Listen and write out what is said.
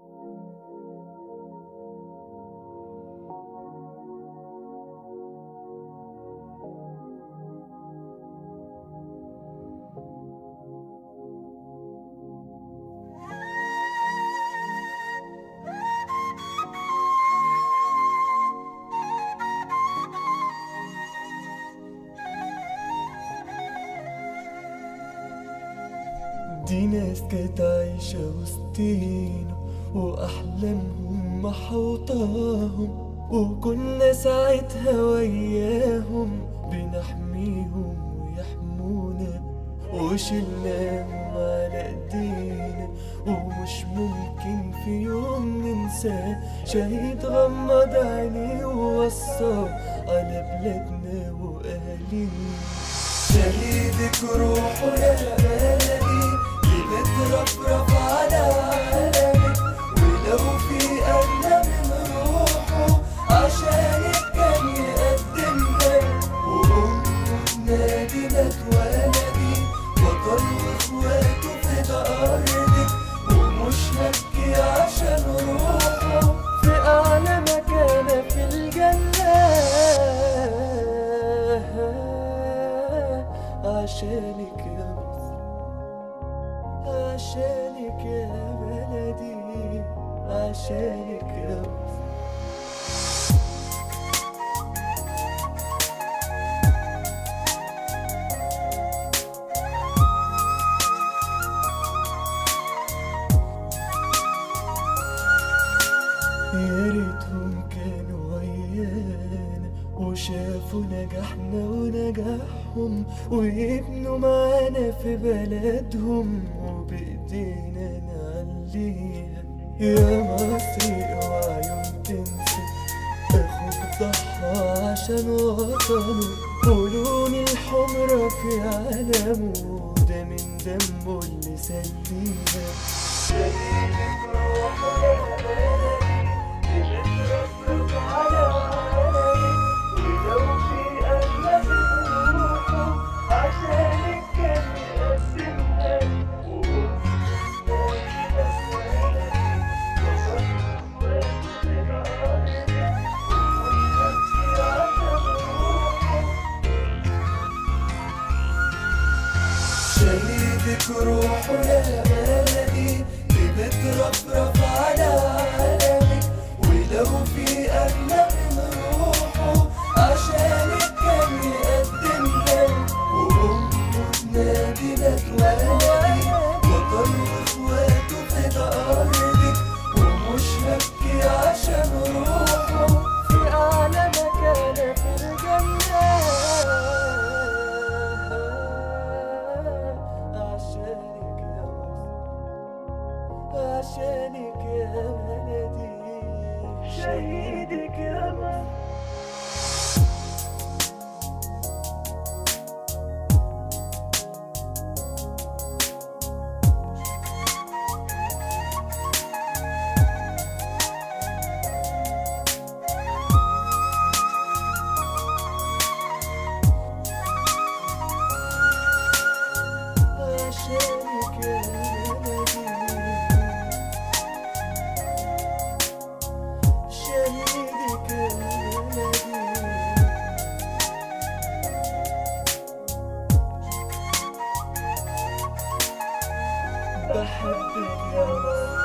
دي ناس كانت عايشة وسطينا وأحلامهم محوطاهم وكنا ساعتها وياهم بنحميهم ويحمونا وشلناهم على ايدينا ومش ممكن في يوم ننساه شهيد غمض عينيه ووصى على بلادنا وأهالينا شهيدك روحه يا بلدي اللي بترفرف على عالمك ولو في أغلى من روحه عشانك كان يقدمنا وأمه تنادي لك ولدي بطل وإخواته في أرضك ومش هبكي عشان روحه في أعلى مكانة في الجنة عشانك يا مصر عشانك يا بلدي عشانك يا مصر يا ريتهم كانوا ويانا وشافوا نجاحنا ونجاحهم ويبنوا معانا في بلدهم وبإيدينا نعليها يا مصر اوعى يوم تنسى اخوك ضحى عشان وطنه ولون الحمرا في علمه ده من دمه اللي سليها شهيدك روحه يا شهيدك روحه يا بلدي اللي بترفرف على عالمك ولو في أغلى من روحه عشانك كان يقدمنا وأمه تنادي لك ولدي بطل وإخواته في أرضك ومش هبكي عشان روحه في أعلى مكانة في الجنة عشانك يا مصر عشانك يا بلدي شهيدك يا مصر عشانك يا بلدي شهيدك يا بلدي بحبك يا مصر